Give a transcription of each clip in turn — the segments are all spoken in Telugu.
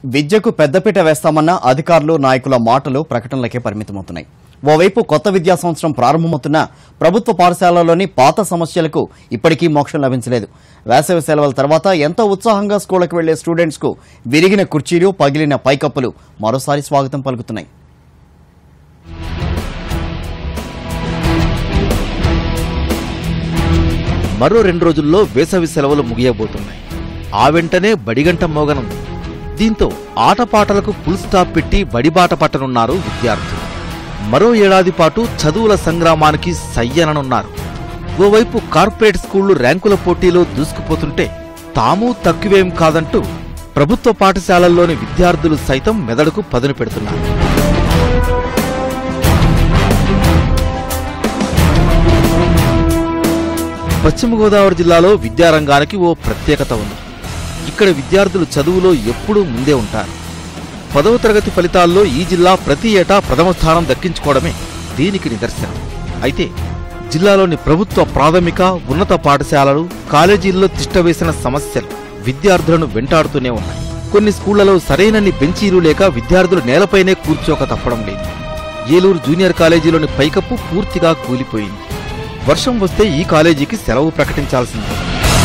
విద్యకు పెద్దపీట వేస్తామన్న అధికారులు నాయకుల మాటలు ప్రకటనలకే పరిమితమవుతున్నాయి ఓవైపు కొత్త విద్యా సంవత్సరం ప్రారంభమవుతున్న ప్రభుత్వ పాఠశాలలోని పాత సమస్యలకు ఇప్పటికీ మోక్షం లభించలేదు వేసవి సెలవుల తర్వాత ఎంతో ఉత్సాహంగా స్కూళ్లకు వెళ్లే స్టూడెంట్స్ కు విరిగిన కుర్చీలు పగిలిన పైకప్పులు మరోసారి స్వాగతం పలుకుతున్నాయి మరో రెండు రోజుల్లో వేసవి సెలవులు ముగియబోతున్నాయి ఆ వెంటనే బడిగంట మోగనుంది దీంతో ఆటపాటలకు ఫుల్ స్టాప్ పెట్టి బడిబాట పట్టనున్నారు విద్యార్థులు మరో ఏడాది పాటు చదువుల సంగ్రామానికి సయ్యననున్నారు ఓవైపు కార్పొరేట్ స్కూళ్లు ర్యాంకుల పోటీలో దూసుకుపోతుంటే తాము తక్కువేం కాదంటూ ప్రభుత్వ పాఠశాలల్లోని విద్యార్థులు సైతం మెదడుకు పదును పెడుతున్నారు పశ్చిమ గోదావరి జిల్లాలో విద్యారంగానికి ఓ ప్రత్యేకత ఉంది ఇక్కడ విద్యార్థులు చదువులో ఎప్పుడూ ముందే ఉంటారు పదవ తరగతి ఫలితాల్లో ఈ జిల్లా ప్రతి ఏటా ప్రథమ స్థానం దక్కించుకోవడమే దీనికి నిదర్శనం అయితే జిల్లాలోని ప్రభుత్వ ప్రాథమిక ఉన్నత పాఠశాలలు కాలేజీల్లో తిష్టవేసిన సమస్యలు విద్యార్థులను వెంటాడుతూనే ఉన్నాయి కొన్ని స్కూళ్లలో సరైనన్ని బెంచీలు లేక విద్యార్థులు నేలపైనే కూర్చోక తప్పడం లేదు ఏలూరు జూనియర్ కాలేజీలోని పైకప్పు పూర్తిగా కూలిపోయింది వర్షం వస్తే ఈ కాలేజీకి సెలవు ప్రకటించాల్సిందే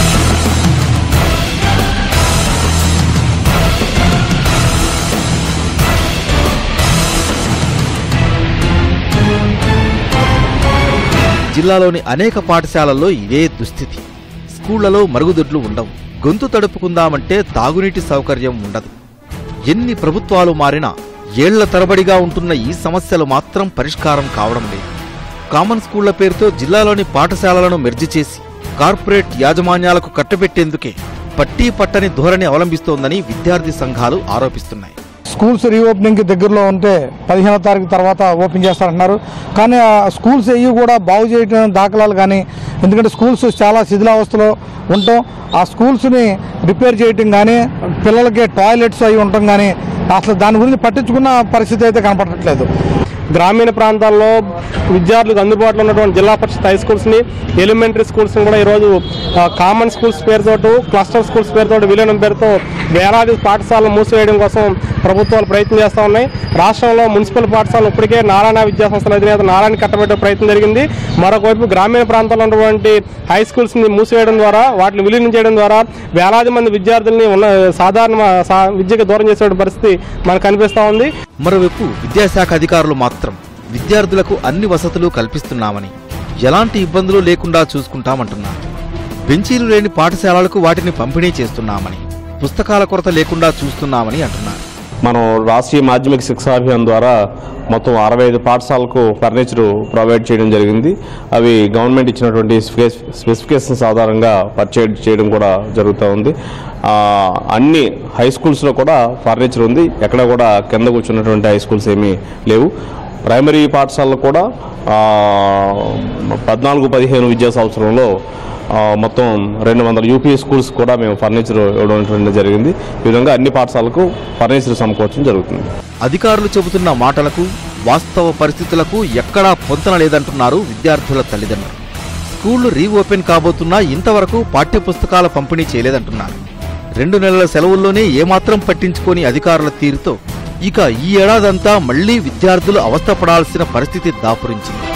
జిల్లాలోని అనేక పాఠశాలల్లో ఇదే దుస్థితి స్కూళ్లలో మరుగుదొడ్లు ఉండవు గొంతు తడుపుకుందామంటే తాగునీటి సౌకర్యం ఉండదు ఎన్ని ప్రభుత్వాలు మారినా ఏళ్ల తరబడిగా ఉంటున్న ఈ సమస్యలు మాత్రం పరిష్కారం కావడం లేదు కామన్ స్కూళ్ల పేరుతో జిల్లాలోని పాఠశాలలను మెర్జి చేసి కార్పొరేట్ యాజమాన్యాలకు కట్టబెట్టేందుకే పట్టీ పట్టని ధోరణి అవలంబిస్తోందని విద్యార్థి సంఘాలు ఆరోపిస్తున్నాయి స్కూల్స్ రీఓపెనింగ్కి దగ్గరలో ఉంటే పదిహేనో తారీఖు తర్వాత ఓపెన్ చేస్తారంటున్నారు కానీ ఆ స్కూల్స్ అవి కూడా బాగు చేయడం దాఖలాలు కానీ ఎందుకంటే స్కూల్స్ చాలా శిథిలావస్థలో ఉండటం ఆ స్కూల్స్ని రిపేర్ చేయటం కానీ పిల్లలకి టాయిలెట్స్ అవి ఉండటం కానీ అసలు దాని గురించి పట్టించుకున్న పరిస్థితి అయితే కనపడట్లేదు గ్రామీణ ప్రాంతాల్లో విద్యార్థులకు అందుబాటులో ఉన్నటువంటి జిల్లా పరిషత్ హై స్కూల్స్ని ఎలిమెంటరీ స్కూల్స్ని కూడా ఈరోజు ఆ, కామన్ స్కూల్స్ పేరుతో క్లస్టర్ స్కూల్స్ పేరుతో విలీనం పేరుతో వేలాది పాఠశాలను మూసివేయడం కోసం ప్రభుత్వాలు ప్రయత్నం చేస్తూ ఉన్నాయి రాష్ట్రంలో మున్సిపల్ పాఠశాలలు ఇప్పటికే నారాయణ విద్యా సంస్థల అధినేత నారాయణ కట్టబెట్టే ప్రయత్నం జరిగింది మరొకవైపు గ్రామీణ ప్రాంతాల్లో ఉన్నటువంటి హై స్కూల్స్ని మూసివేయడం ద్వారా వాటిని విలీనం చేయడం ద్వారా వేలాది మంది విద్యార్థుల్ని ఉన్న సాధారణ సా- విద్యకు దూరం చేసే పరిస్థితి మనకు కనిపిస్తూ ఉంది మరోవైపు విద్యాశాఖ అధికారులు మాత్రం విద్యార్థులకు అన్ని వసతులు కల్పిస్తున్నామని ఎలాంటి ఇబ్బందులు లేకుండా చూసుకుంటామంటున్నారు బెంచీలు లేని పాఠశాలలకు వాటిని పంపిణీ చేస్తున్నామని పుస్తకాల కొరత లేకుండా చూస్తున్నామని అంటున్నారు మనం రాష్ట్రీయ మాధ్యమిక శిక్షా అభియాన్ ద్వారా మొత్తం అరవై ఐదు పాఠశాలకు ఫర్నిచర్ ప్రొవైడ్ చేయడం జరిగింది అవి గవర్నమెంట్ ఇచ్చినటువంటి స్పెస్- స్పెసిఫికేషన్స్ ఆధారంగా పర్చేజ్ చేయడం కూడా జరుగుతూ ఉంది ఆ, అన్ని హై స్కూల్స్లో కూడా ఫర్నిచర్ ఉంది ఎక్కడ కూడా కింద కూర్చున్నటువంటి హై స్కూల్స్ ఏమీ లేవు ప్రైమరీ పాఠశాలలో కూడా ఆ, పద్నాలుగు పదిహేను విద్యా సంవత్సరంలో ఆ, మొత్తం రెండు వందల యూపీ స్కూల్స్ కూడా మేము ఫర్నిచర్ ఇవ్వడం అనేటువంటిది జరిగింది ఈ విధంగా అన్ని పాఠశాలకు ఫర్నిచర్ సమకూర్చడం జరుగుతుంది అధికారులు చెబుతున్న మాటలకు వాస్తవ పరిస్థితులకు ఎక్కడా పొంతన లేదంటున్నారు విద్యార్థుల తల్లిదండ్రులు స్కూళ్లు రీఓపెన్ కాబోతున్నా ఇంతవరకు పాఠ్యపుస్తకాల పంపిణీ చేయలేదంటున్నారు రెండు నెలల సెలవుల్లోనే ఏమాత్రం పట్టించుకోని అధికారుల తీరుతో ఇక ఈ ఏడాదంతా మళ్లీ విద్యార్థులు అవస్థపడాల్సిన పరిస్థితి దాపురించింది